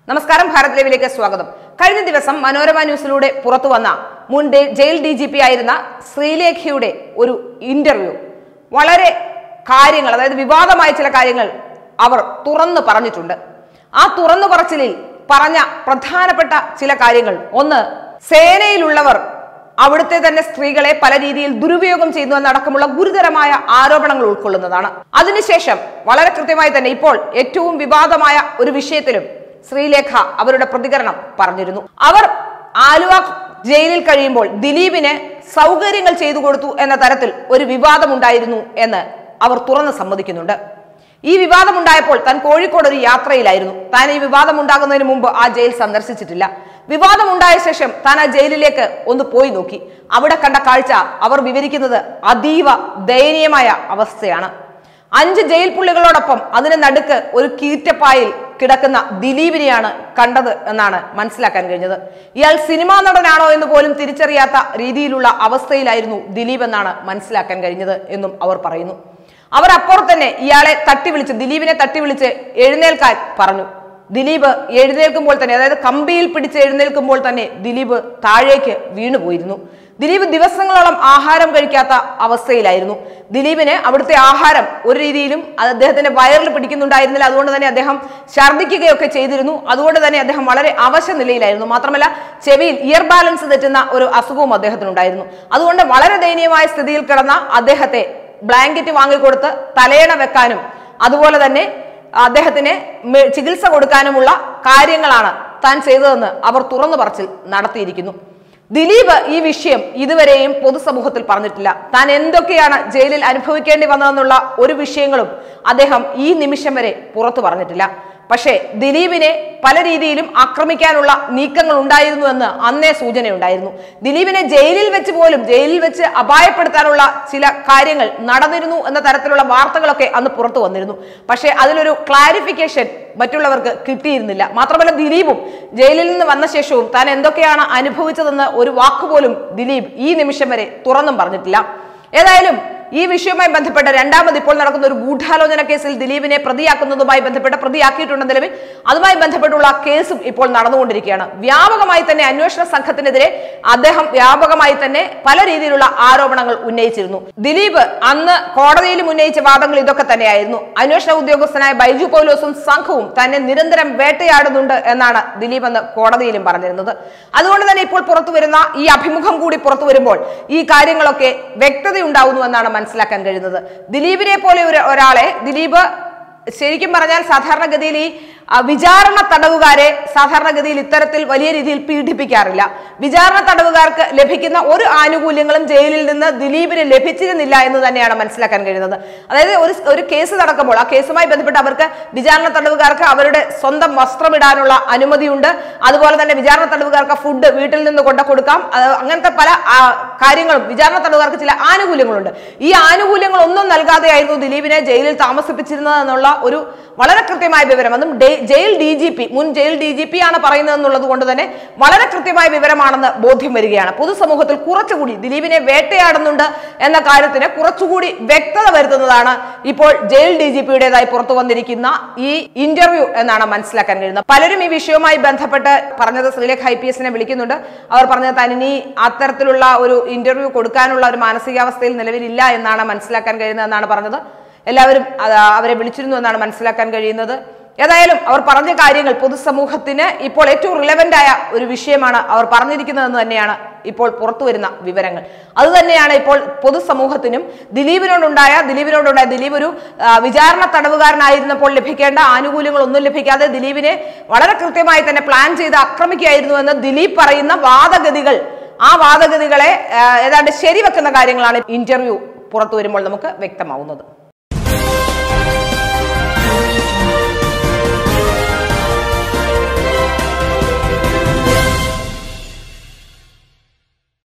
നമസ്കാരം ഭാരത് ലൈവിലേക്ക് സ്വാഗതം കഴിഞ്ഞ ദിവസം മനോരമ ന്യൂസിലൂടെ പുറത്തു വന്ന മുൻ ഡെ- ജയിൽ ഡി ജി പി ആയിരുന്ന ശ്രീലേഖയുടെ ഒരു ഇന്റർവ്യൂ വളരെ കാര്യങ്ങൾ അതായത് വിവാദമായ ചില കാര്യങ്ങൾ അവർ തുറന്നു പറഞ്ഞിട്ടുണ്ട് ആ തുറന്നു പറച്ചിലിൽ പറഞ്ഞ പ്രധാനപ്പെട്ട ചില കാര്യങ്ങൾ ഒന്ന് സേനയിലുള്ളവർ അവിടുത്തെ തന്നെ സ്ത്രീകളെ പല രീതിയിൽ ദുരുപയോഗം ചെയ്യുന്നു എന്നടക്കമുള്ള ഗുരുതരമായ ആരോപണങ്ങൾ ഉൾക്കൊള്ളുന്നതാണ് അതിനുശേഷം വളരെ കൃത്യമായി തന്നെ ഇപ്പോൾ ഏറ്റവും വിവാദമായ ഒരു വിഷയത്തിലും ശ്രീലേഖ അവരുടെ പ്രതികരണം പറഞ്ഞിരുന്നു അവർ ആലുവ ജയിലിൽ കഴിയുമ്പോൾ ദിലീപിന് സൗകര്യങ്ങൾ ചെയ്തു കൊടുത്തു എന്ന തരത്തിൽ ഒരു വിവാദമുണ്ടായിരുന്നു എന്ന് അവർ തുറന്ന് സമ്മതിക്കുന്നുണ്ട് ഈ വിവാദമുണ്ടായപ്പോൾ താൻ കോഴിക്കോട് ഒരു യാത്രയിലായിരുന്നു താൻ ഈ വിവാദം ഉണ്ടാകുന്നതിന് മുമ്പ് ആ ജയിൽ സന്ദർശിച്ചിട്ടില്ല വിവാദമുണ്ടായ ശേഷം താൻ ആ ജയിലിലേക്ക് ഒന്ന് പോയി നോക്കി അവിടെ കണ്ട കാഴ്ച അവർ വിവരിക്കുന്നത് അതീവ ദയനീയമായ അവസ്ഥയാണ് അഞ്ച് ജയിൽ പുള്ളികളോടൊപ്പം അതിന് നടുക്ക് ഒരു കീറ്റപ്പായിൽ കിടക്കുന്ന ദിലീപിനെയാണ് കണ്ടത് എന്നാണ് മനസ്സിലാക്കാൻ കഴിഞ്ഞത് ഇയാൾ സിനിമാ നടനാണോ എന്ന് പോലും തിരിച്ചറിയാത്ത രീതിയിലുള്ള അവസ്ഥയിലായിരുന്നു ദിലീപ് എന്നാണ് മനസ്സിലാക്കാൻ കഴിഞ്ഞത് എന്നും അവർ പറയുന്നു അവർ അപ്പോൾ തന്നെ ഇയാളെ തട്ടി വിളിച്ച് ദിലീപിനെ തട്ടി വിളിച്ച് എഴുന്നേൽക്കാൻ പറഞ്ഞു ദിലീപ് എഴുന്നേൽക്കുമ്പോൾ തന്നെ അതായത് കമ്പിയിൽ പിടിച്ച് എഴുന്നേൽക്കുമ്പോൾ തന്നെ ദിലീപ് താഴേക്ക് വീണുപോയിരുന്നു ദിലീപ് ദിവസങ്ങളോളം ആഹാരം കഴിക്കാത്ത അവസ്ഥയിലായിരുന്നു ദിലീപിന് അവിടുത്തെ ആഹാരം ഒരു രീതിയിലും അത് അദ്ദേഹത്തിന്റെ വയറിൽ പിടിക്കുന്നുണ്ടായിരുന്നില്ല അതുകൊണ്ട് തന്നെ അദ്ദേഹം ഛർദ്ദിക്കുകയൊക്കെ ചെയ്തിരുന്നു അതുകൊണ്ട് തന്നെ അദ്ദേഹം വളരെ അവശ നിലയിലായിരുന്നു മാത്രമല്ല ചെവിയിൽ ഇയർ ബാലൻസ് തെറ്റുന്ന ഒരു അസുഖവും അദ്ദേഹത്തിനുണ്ടായിരുന്നു അതുകൊണ്ട് വളരെ ദയനീയമായ സ്ഥിതിയിൽ കിടന്ന അദ്ദേഹത്തെ ബ്ലാങ്കറ്റ് വാങ്ങിക്കൊടുത്ത് തലയണ വെക്കാനും അതുപോലെ തന്നെ അദ്ദേഹത്തിന് മെ- ചികിത്സ കൊടുക്കാനുമുള്ള കാര്യങ്ങളാണ് താൻ ചെയ്തതെന്ന് അവർ തുറന്നു പറച്ചിൽ നടത്തിയിരിക്കുന്നു ദിലീപ് ഈ വിഷയം ഇതുവരെയും പൊതുസമൂഹത്തിൽ പറഞ്ഞിട്ടില്ല താൻ എന്തൊക്കെയാണ് ജയിലിൽ അനുഭവിക്കേണ്ടി വന്നതെന്നുള്ള ഒരു വിഷയങ്ങളും അദ്ദേഹം ഈ നിമിഷം വരെ പുറത്തു പറഞ്ഞിട്ടില്ല പക്ഷേ ദിലീപിനെ പല രീതിയിലും ആക്രമിക്കാനുള്ള നീക്കങ്ങൾ ഉണ്ടായിരുന്നു എന്ന് അന്നേ സൂചനയുണ്ടായിരുന്നു ദിലീപിനെ ജയിലിൽ വെച്ച് പോലും ജയിലിൽ വെച്ച് അപായപ്പെടുത്താനുള്ള ചില കാര്യങ്ങൾ നടന്നിരുന്നു എന്ന തരത്തിലുള്ള വാർത്തകളൊക്കെ അന്ന് പുറത്തു വന്നിരുന്നു പക്ഷേ അതിലൊരു ക്ലാരിഫിക്കേഷൻ മറ്റുള്ളവർക്ക് കിട്ടിയിരുന്നില്ല മാത്രമല്ല ദിലീപും ജയിലിൽ നിന്ന് വന്ന ശേഷവും താൻ എന്തൊക്കെയാണ് അനുഭവിച്ചതെന്ന് ഒരു വാക്കുപോലും ദിലീപ് ഈ നിമിഷം വരെ തുറന്നും പറഞ്ഞിട്ടില്ല ഏതായാലും ഈ വിഷയവുമായി ബന്ധപ്പെട്ട രണ്ടാമത് ഇപ്പോൾ നടക്കുന്ന ഒരു ഗൂഢാലോചന കേസിൽ ദിലീപിനെ പ്രതിയാക്കുന്നതുമായി ബന്ധപ്പെട്ട പ്രതിയാക്കിയിട്ടുണ്ട് നിലവിൽ അതുമായി ബന്ധപ്പെട്ടുള്ള കേസും ഇപ്പോൾ നടന്നുകൊണ്ടിരിക്കുകയാണ് വ്യാപകമായി തന്നെ അന്വേഷണ സംഘത്തിനെതിരെ അദ്ദേഹം വ്യാപകമായി തന്നെ പല രീതിയിലുള്ള ആരോപണങ്ങൾ ഉന്നയിച്ചിരുന്നു ദിലീപ് അന്ന് കോടതിയിലും ഉന്നയിച്ച വാദങ്ങൾ ഇതൊക്കെ തന്നെയായിരുന്നു അന്വേഷണ ഉദ്യോഗസ്ഥനായ ബൈജു പൗലോസും സംഘവും തന്നെ നിരന്തരം വേട്ടയാടുന്നുണ്ട് എന്നാണ് ദിലീപ് അന്ന് കോടതിയിലും പറഞ്ഞിരുന്നത് അതുകൊണ്ട് തന്നെ ഇപ്പോൾ പുറത്തു വരുന്ന ഈ അഭിമുഖം കൂടി പുറത്തു വരുമ്പോൾ ഈ കാര്യങ്ങളൊക്കെ വ്യക്തതയുണ്ടാവുന്നു എന്നാണ് മനസ്സിലാക്കാൻ കഴിയുന്നത് ദിലീപിനെ പോലെ ഒരു ഒരാളെ ദിലീപ് ശരിക്കും പറഞ്ഞാൽ സാധാരണഗതിയിൽ ഈ ആ, വിചാരണ തടവുകാരെ സാധാരണഗതിയിൽ ഇത്തരത്തിൽ വലിയ രീതിയിൽ പീഡിപ്പിക്കാറില്ല വിചാരണ തടവുകാർക്ക് ലഭിക്കുന്ന ഒരു ആനുകൂല്യങ്ങളും ജയിലിൽ നിന്ന് ദിലീപിന് ലഭിച്ചിരുന്നില്ല എന്ന് തന്നെയാണ് മനസ്സിലാക്കാൻ കഴിയുന്നത് അതായത് ഒരു ഒരു കേസ് നടക്കുമ്പോൾ ആ കേസുമായി ബന്ധപ്പെട്ട് അവർക്ക് വിചാരണ തടവുകാർക്ക് അവരുടെ സ്വന്തം വസ്ത്രമിടാനുള്ള അനുമതിയുണ്ട് അതുപോലെ തന്നെ വിചാരണ തടവുകാർക്ക് ഫുഡ് വീട്ടിൽ നിന്ന് കൊണ്ട കൊടുക്കാം അത് അങ്ങനത്തെ പല ആ, കാര്യങ്ങളും വിചാരണ തടവുകാർക്ക് ചില ആനുകൂല്യങ്ങളുണ്ട് ഈ ആനുകൂല്യങ്ങൾ ഒന്നും നൽകാതെയായിരുന്നു ദിലീപിനെ ജയിലിൽ താമസിപ്പിച്ചിരുന്നത് എന്നുള്ള ഒരു വളരെ കൃത്യമായ വിവരം അതും ഡെ- ജയിൽ ഡി ജി പി മുൻ ജയിൽ ഡി ജി പി ആണ് പറയുന്നത് എന്നുള്ളത് കൊണ്ട് തന്നെ വളരെ കൃത്യമായ വിവരമാണെന്ന് ബോധ്യം വരികയാണ് പൊതുസമൂഹത്തിൽ കുറച്ചുകൂടി ദിലീപിനെ വേട്ടയാടുന്നുണ്ട് എന്ന കാര്യത്തിന് കുറച്ചുകൂടി വ്യക്തത വരുത്തുന്നതാണ് ഇപ്പോൾ ജയിൽ ഡി ജി പിയുടേതായി പുറത്തു വന്നിരിക്കുന്ന ഈ ഇന്റർവ്യൂ എന്നാണ് മനസ്സിലാക്കാൻ കഴിയുന്നത് പലരും ഈ വിഷയവുമായി ബന്ധപ്പെട്ട് പറഞ്ഞത് ശ്രീലേഖ ഐ പി എസിനെ വിളിക്കുന്നുണ്ട് അവർ പറഞ്ഞത് താൻ ഇനി അത്തരത്തിലുള്ള ഒരു ഇന്റർവ്യൂ കൊടുക്കാനുള്ള ഒരു മാനസികാവസ്ഥയിൽ നിലവിലില്ല എന്നാണ് മനസ്സിലാക്കാൻ കഴിയുന്നത് എന്നാണ് പറഞ്ഞത് എല്ലാവരും അത് അവരെ വിളിച്ചിരുന്നു എന്നാണ് മനസ്സിലാക്കാൻ കഴിയുന്നത് ഏതായാലും അവർ പറഞ്ഞ കാര്യങ്ങൾ പൊതുസമൂഹത്തിന് ഇപ്പോൾ ഏറ്റവും റിലവന്റ് ആയ ഒരു വിഷയമാണ് അവർ പറഞ്ഞിരിക്കുന്നതെന്ന് തന്നെയാണ് ഇപ്പോൾ പുറത്തു വരുന്ന വിവരങ്ങൾ അത് തന്നെയാണ് ഇപ്പോൾ പൊതുസമൂഹത്തിനും ദിലീപിനോടുണ്ടായ ദിലീപിനോടുണ്ടായ ദിലീപ് ഒരു ആ, വിചാരണ തടവുകാരനായിരുന്നപ്പോൾ ലഭിക്കേണ്ട ആനുകൂല്യങ്ങളൊന്നും ലഭിക്കാതെ ദിലീപിനെ വളരെ കൃത്യമായി തന്നെ പ്ലാൻ ചെയ്ത് ആക്രമിക്കുകയായിരുന്നു എന്ന് ദിലീപ് പറയുന്ന വാദഗതികൾ ആ വാദഗതികളെ ആ, ഏതാണ്ട് ശരിവെക്കുന്ന കാര്യങ്ങളാണ് ഇന്റർവ്യൂ പുറത്തു വരുമ്പോൾ നമുക്ക് വ്യക്തമാവുന്നത്